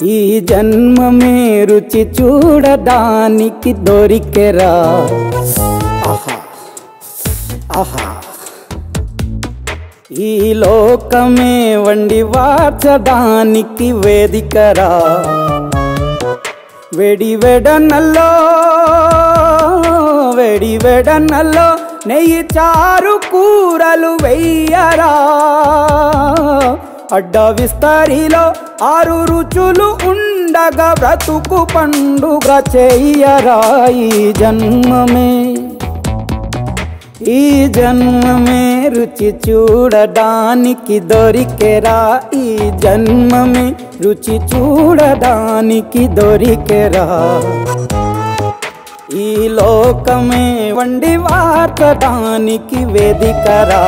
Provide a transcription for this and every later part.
ఈ జన్మమే రుచి చూడడానికి దొరికెరా ఆహా ఆహా ఈ లోకమే వండి వార్చడానికి వేదికరా వెడి వెడనల్లో వెడి వెడనల్లో నెయ్యి చారు కూరలు వెయ్యరా అడ్డ విస్తరిలో ఆరు రుచులు ఉండగా బ్రతుకు పండుగ చెయ్యరా ఈ జన్మమే ఈ జన్మమే రుచి చూడడానికి దొరికెరా ఈ జన్మమే రుచి చూడడానికి దొరికెరా ఈ లోకమే వండి వార్చడానికి వేదికరా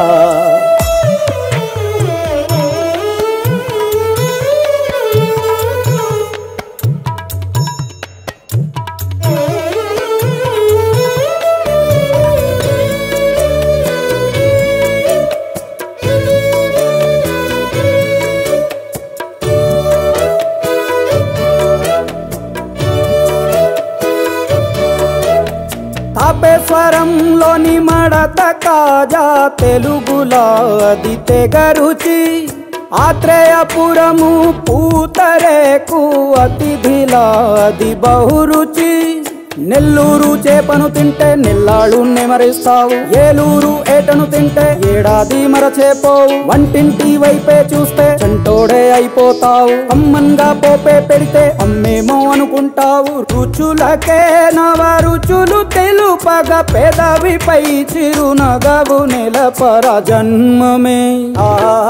తాపేశ్వరంలోని మడత కాజా తెలుగులో అది తెగ రుచి ఆత్రేయపురము పూతరేకు అతిథిలా అది బహురుచి నెల్లూరు చేపను తింటే నెల్లాళ్ళు నెమరిస్తావు ఏలూరు ఏటను తింటే ఏడాది మరచేపోవు వంటింటి వైపే చూస్తే చంటోడే అయిపోతావు అమ్మన్గా పోపే పెడితే అమ్మేమో అనుకుంటావు రుచులకే నవ రుచులు తెలుపగా పెదవిపై చిరునగవు నెలపర జన్మమే ఆ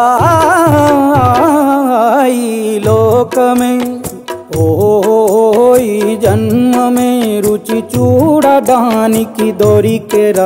ఈ లోకమే ఓ ఈ జన్మమే రుచి చూడడానికి దొరికెరా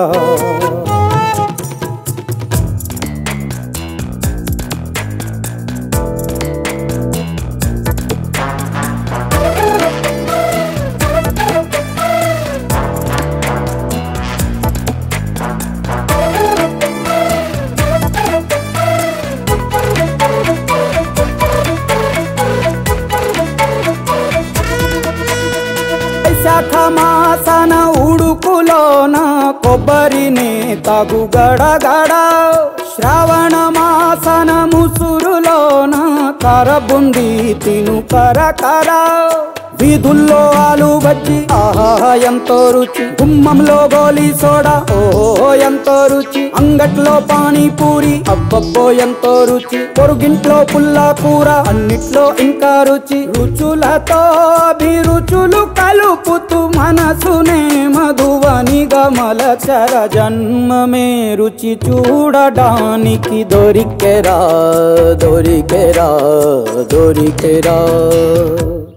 వైశాఖ మాసన ఉడుకులోన కొబ్బరిని తగు గడగడ శ్రావణ మాసన ముసురులోన కరబుంది తిను కరకర వీధుల్లో ఆలు బజ్జి ఆహా ఎంతో రుచి గుమ్మంలో గోలీ సోడా ఓహో ఎంతో రుచి అంగట్లో పానీపూరి అబ్బబ్బో ఎంతో రుచి పొరుగింట్లో పుల్ల కూర అన్నిట్లో ఇంకా రుచి రుచులతో అభిరుచులు కలుపుతూ మనసునే మధువని గమలచర జన్మమే రుచి చూడడానికి దొరికెరా దొరికెరా దొరికెరా